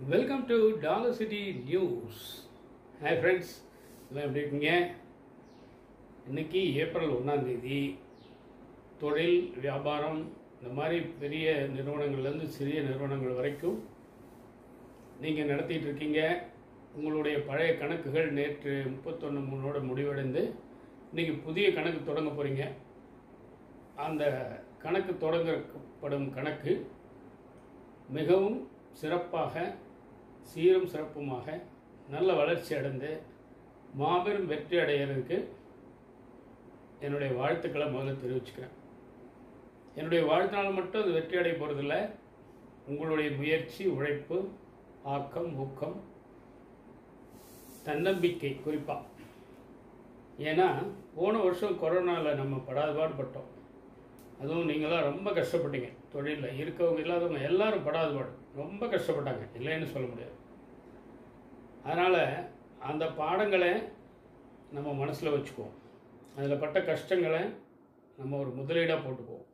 welcome to dollar city news hi friends எல்லாம் எப்படி இருக்கீங்க இன்னைக்கு ஏப்ரல் ஒன்றாம் தேதி தொழில் வியாபாரம் இந்த மாதிரி பெரிய நிறுவனங்கள்லேருந்து சிறிய நிறுவனங்கள் வரைக்கும் நீங்கள் நடத்திட்டு இருக்கீங்க உங்களுடைய பழைய கணக்குகள் நேற்று முப்பத்தொன்று மூணோட முடிவடைந்து இன்னைக்கு புதிய கணக்கு தொடங்க போகிறீங்க அந்த கணக்கு தொடங்கப்படும் கணக்கு மிகவும் சிறப்பாக சீரும் சிறப்புமாக நல்ல வளர்ச்சி அடைந்து மாபெரும் வெற்றி அடைகிறதுக்கு என்னுடைய வாழ்த்துக்களை முதல்ல தெரிவிச்சுக்கிறேன் என்னுடைய வாழ்த்தினால் மட்டும் அது வெற்றி அடைய போகிறதில்ல உங்களுடைய முயற்சி உழைப்பு ஆக்கம் ஊக்கம் தன்னம்பிக்கை குறிப்பாக ஏன்னா போன வருஷம் கொரோனாவில் நம்ம படாத பாடுபட்டோம் அதுவும் நீங்களாம் ரொம்ப கஷ்டப்பட்டீங்க தொழிலில் இருக்கவங்க இல்லாதவங்க எல்லாரும் படாத பாடு ரொம்ப கஷ்டப்பட்டாங்க இல்லைன்னு சொல்ல முடியாது அதனால் அந்த பாடங்களை நம்ம மனசில் வச்சுக்குவோம் அதில் பட்ட கஷ்டங்களை நம்ம ஒரு முதலீடாக போட்டுக்குவோம்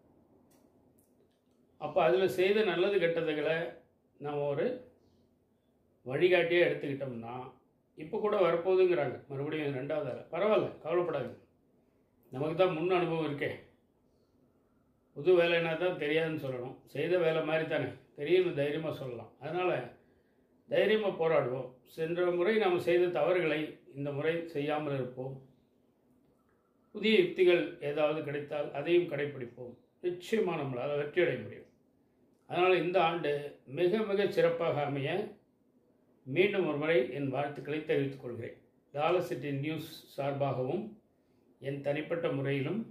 அப்போ அதில் செய்த நல்லது கெட்டதுகளை நம்ம ஒரு வழிகாட்டியே எடுத்துக்கிட்டோம்னா இப்போ கூட வரப்போகுதுங்கிறாங்க மறுபடியும் ரெண்டாவது ஆள் பரவாயில்ல கவலைப்படாதீங்க நமக்கு தான் முன் அனுபவம் இருக்கே புது வேலைன்னா தான் தெரியாதுன்னு சொல்லணும் செய்த வேலை மாதிரி தானே தெரியும்னு தைரியமாக சொல்லலாம் அதனால் தைரியமாக போராடுவோம் சென்ற முறை நாம் செய்த தவறுகளை இந்த முறை செய்யாமல் இருப்போம் புதிய யுக்திகள் ஏதாவது கிடைத்தால் அதையும் கடைப்பிடிப்போம் நிச்சயமாக நம்மளால் வெற்றி அடைய முடியும் அதனால் இந்த ஆண்டு மிக மிக சிறப்பாக அமைய மீண்டும் ஒரு முறை என் வாழ்த்துக்களை தெரிவித்துக் கொள்கிறேன் டாலர் சிட்டி நியூஸ் சார்பாகவும் என் தனிப்பட்ட முறையிலும்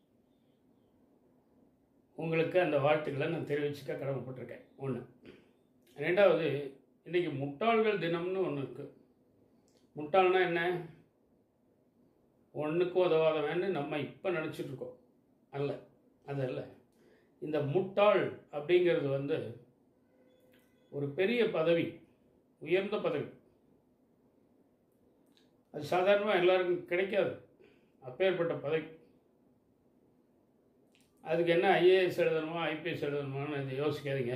உங்களுக்கு அந்த வாழ்த்துக்களை நான் தெரிவிச்சுக்க கடமைப்பட்டிருக்கேன் ஒன்று ரெண்டாவது இன்றைக்கி முட்டாள்கள் தினம்னு ஒன்று இருக்குது முட்டாள்னா என்ன ஒன்றுக்கும் உதவாதவன்னு நம்ம இப்போ நினச்சிட்ருக்கோம் அல்ல அது அல்ல இந்த முட்டாள் அப்படிங்கிறது வந்து ஒரு பெரிய பதவி உயர்ந்த பதவி அது சாதாரணமாக எல்லாருக்கும் கிடைக்காது அப்பேற்பட்ட பதவி அதுக்கு என்ன ஐஏஎஸ் எழுதணுமா ஐபிஎஸ் எழுதணுமான்னு இதை யோசிக்காதீங்க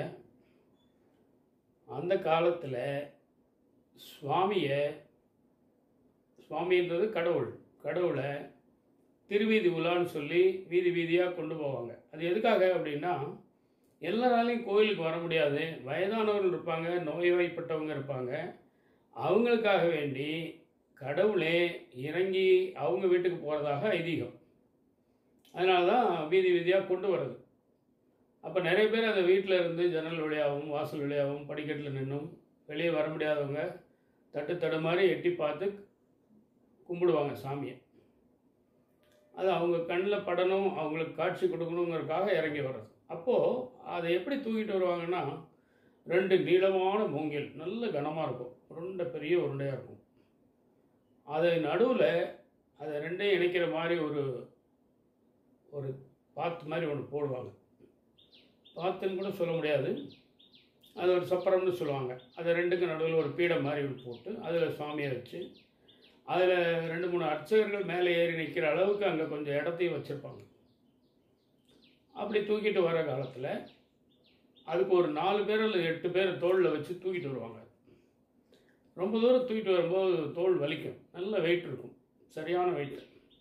அந்த காலத்தில் சுவாமியை சுவாமின்றது கடவுள் கடவுளை திருவீதி உலான்னு சொல்லி வீதி வீதியாக கொண்டு போவாங்க அது எதுக்காக அப்படின்னா எல்லாராலையும் கோயிலுக்கு வர முடியாது வயதானவர்கள் இருப்பாங்க நோய்வாய்ப்பட்டவங்க இருப்பாங்க அவங்களுக்காக வேண்டி கடவுளே இறங்கி அவங்க வீட்டுக்கு போகிறதாக ஐதீகம் அதனால தான் வீதி வீதியாக கொண்டு வர்றது அப்போ நிறைய பேர் அந்த வீட்டில் இருந்து ஜன்னல் வழியாகவும் வாசல் வழியாகவும் படிக்கட்டில் நின்றும் வெளியே வர முடியாதவங்க தட்டு தடு மாதிரி எட்டி பார்த்து கும்பிடுவாங்க சாமியை அது அவங்க கண்ணில் படணும் அவங்களுக்கு காட்சி கொடுக்கணுங்கிறதுக்காக இறங்கி வர்றது அப்போது அதை எப்படி தூக்கிட்டு வருவாங்கன்னா ரெண்டு நீளமான மூங்கில் நல்ல கனமாக இருக்கும் உருண்டை பெரிய உருண்டையாக இருக்கும் அதை நடுவில் அதை ரெண்டையும் இணைக்கிற மாதிரி ஒரு ஒரு பாத்து மாதிரி ஒன்று போடுவாங்க பாத்துன்னு கூட சொல்ல முடியாது அது ஒரு சப்பரம்னு சொல்லுவாங்க அதை ரெண்டுக்கு நடுவில் ஒரு பீடம் மாதிரி ஒன்று போட்டு அதில் சுவாமியை வச்சு அதில் ரெண்டு மூணு அர்ச்சகர்கள் மேலே ஏறி நிற்கிற அளவுக்கு அங்கே கொஞ்சம் இடத்தையும் வச்சுருப்பாங்க அப்படி தூக்கிட்டு வர காலத்தில் அதுக்கு ஒரு நாலு பேர் அல்லது எட்டு பேர் தோளில் வச்சு தூக்கிட்டு வருவாங்க ரொம்ப தூரம் தூக்கிட்டு வரும்போது தோல் வலிக்கும் நல்ல வெயிட் இருக்கும் சரியான வெயிட்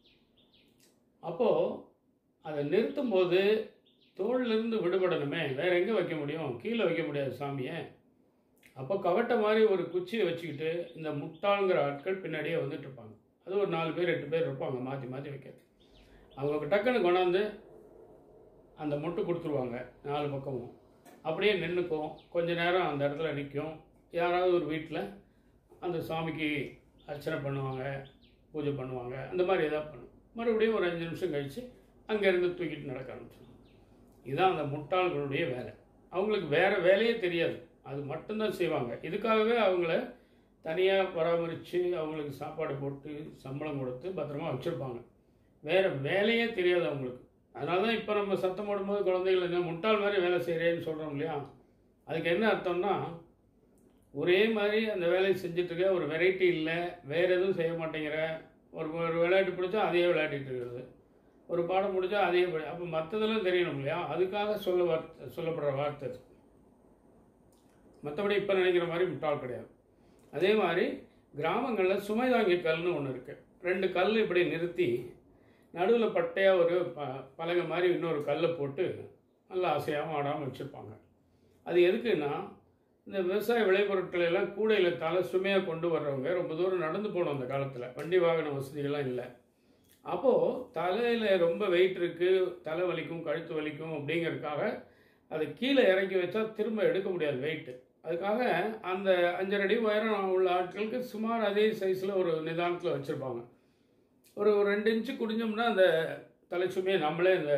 அப்போது அதை நிறுத்தும்போது தோல்லேருந்து விடுபடணுமே வேறு எங்கே வைக்க முடியும் கீழே வைக்க முடியாது சாமியை அப்போ கவட்டை மாதிரி ஒரு குச்சியை வச்சுக்கிட்டு இந்த முட்டாளுங்கிற ஆட்கள் பின்னாடியே வந்துட்டு இருப்பாங்க அது ஒரு நாலு பேர் எட்டு பேர் இருப்பாங்க மாற்றி மாற்றி வைக்கிறது அவங்க டக்குன்னு கொண்டாந்து அந்த முட்டு கொடுத்துருவாங்க நாலு பக்கமும் அப்படியே நின்றுக்கும் கொஞ்ச நேரம் அந்த இடத்துல நிற்கும் யாராவது ஒரு வீட்டில் அந்த சாமிக்கு அர்ச்சனை பண்ணுவாங்க பூஜை பண்ணுவாங்க அந்த மாதிரி எதாவது பண்ணும் மறுபடியும் ஒரு அஞ்சு நிமிஷம் கழித்து அங்கேருந்து தூக்கிட்டு நடக்க ஆரம்பிச்சிடும் இதுதான் அந்த முட்டாள்களுடைய வேலை அவங்களுக்கு வேறு வேலையே தெரியாது அது மட்டும்தான் செய்வாங்க இதுக்காகவே அவங்கள தனியாக பராமரித்து அவங்களுக்கு சாப்பாடு போட்டு சம்பளம் கொடுத்து பத்திரமா வச்சுருப்பாங்க வேறு வேலையே தெரியாது அவங்களுக்கு அதனால தான் இப்போ நம்ம சத்தம் போடும்போது குழந்தைகள் என்ன முட்டாள் மாதிரி வேலை செய்கிறேன்னு சொல்கிறோம் இல்லையா அதுக்கு என்ன அர்த்தம்னா ஒரே மாதிரி அந்த வேலையை செஞ்சிட்ருக்க ஒரு வெரைட்டி இல்லை வேறு எதுவும் செய்ய மாட்டேங்கிற ஒரு ஒரு விளையாட்டு பிடிச்சா அதையே விளையாடிட்டு இருக்கிறது ஒரு பாடம் முடிச்சா அதே படி அப்போ மற்றதெல்லாம் தெரியணும் இல்லையா அதுக்காக சொல்ல வார்த்தை சொல்லப்படுற வார்த்தை அது மற்றபடி இப்போ நினைக்கிற மாதிரி முட்டாள் கிடையாது அதே மாதிரி கிராமங்களில் சுமை தாங்கி கல்னு ஒன்று இருக்குது ரெண்டு கல் இப்படி நிறுத்தி நடுவில் பட்டையாக ஒரு ப பலகை மாதிரி இன்னொரு கல்லை போட்டு நல்லா அசையாமல் ஆடாமல் வச்சுருப்பாங்க அது எதுக்குன்னா இந்த விவசாய விளைபொருட்களை எல்லாம் கூடையில் தலை சுமையாக கொண்டு வர்றவங்க ரொம்ப தூரம் நடந்து போகணும் அந்த காலத்தில் வண்டி வாகன வசதிகள்லாம் இல்லை அப்போது தலையில் ரொம்ப வெயிட் இருக்குது தலை வலிக்கும் கழுத்து வலிக்கும் அப்படிங்கிறதுக்காக அதை கீழே இறக்கி வச்சா திரும்ப எடுக்க முடியாது வெயிட்டு அதுக்காக அந்த அஞ்சரை அடி உயரம் உள்ள ஆட்களுக்கு சுமார் அதே சைஸில் ஒரு நிதானத்தில் வச்சுருப்பாங்க ஒரு ஒரு ரெண்டு இன்ச்சு குடிஞ்சோம்னா அந்த தலை சுமையை நம்மளே இந்த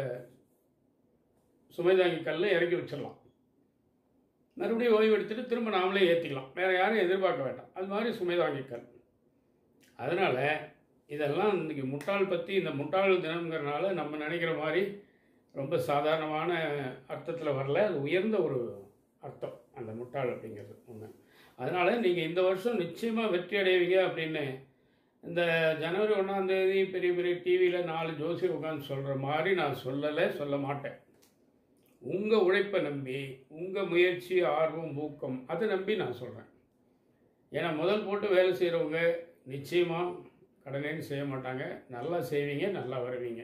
சுமைதாங்கி கல்லில் இறக்கி வச்சிடலாம் மறுபடியும் ஓய்வு எடுத்துட்டு திரும்ப நாமளே ஏற்றிக்கலாம் வேறு யாரும் எதிர்பார்க்க வேண்டாம் அது மாதிரி சுமைதாங்கி கல் அதனால் இதெல்லாம் இன்றைக்கி முட்டாள் பற்றி இந்த முட்டாள் தினம்ங்கிறனால நம்ம நினைக்கிற மாதிரி ரொம்ப சாதாரணமான அர்த்தத்தில் வரல அது உயர்ந்த ஒரு அர்த்தம் அந்த முட்டாள் அப்படிங்கிறது ஒன்று அதனால் நீங்கள் இந்த வருஷம் நிச்சயமாக வெற்றி அடைவீங்க அப்படின்னு இந்த ஜனவரி ஒன்றாந்தேதி பெரிய பெரிய டிவியில் நாலு ஜோசியர் உட்காந்து சொல்கிற மாதிரி நான் சொல்லலை சொல்ல மாட்டேன் உங்கள் உழைப்பை நம்பி உங்கள் முயற்சி ஆர்வம் ஊக்கம் அதை நம்பி நான் சொல்கிறேன் ஏன்னா முதல் போட்டு வேலை செய்கிறவங்க நிச்சயமாக கடனேன்னு செய்ய மாட்டாங்க நல்லா செய்வீங்க நல்லா வருவீங்க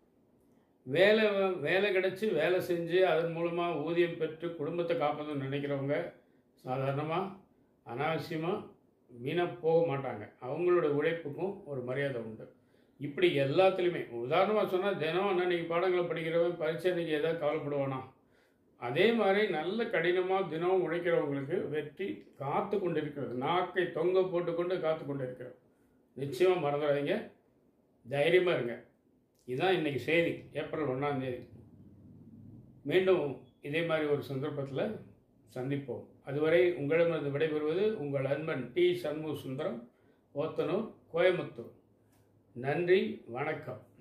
வேலை வேலை கிடச்சி வேலை செஞ்சு அதன் மூலமாக ஊதியம் பெற்று குடும்பத்தை காப்பதுன்னு நினைக்கிறவங்க சாதாரணமாக அனாவசியமாக வீணாக போக மாட்டாங்க அவங்களோட உழைப்புக்கும் ஒரு மரியாதை உண்டு இப்படி எல்லாத்துலேயுமே உதாரணமாக சொன்னால் தினம் அன்னன்னைக்கு பாடங்களை படிக்கிறவன் பரீட்சை அன்னைக்கு ஏதாவது கவலைப்படுவானா அதே மாதிரி நல்ல கடினமாக தினம் உழைக்கிறவங்களுக்கு வெற்றி காத்து கொண்டு இருக்கிறது நாக்கை தொங்க போட்டுக்கொண்டு காத்து கொண்டு இருக்கிறது நிச்சயமாக மறந்துடாதீங்க தைரியமாக இருங்க இதுதான் இன்றைக்கி செய்தி ஏப்ரல் ஒன்றாந்தேதி மீண்டும் இதே மாதிரி ஒரு சந்தர்ப்பத்தில் சந்திப்போம் அதுவரை உங்களிடமிருந்து விடைபெறுவது உங்கள் அன்பன் டி சண்முக சுந்தரம் ஓத்தனூர் கோயம்புத்தூர் நன்றி வணக்கம்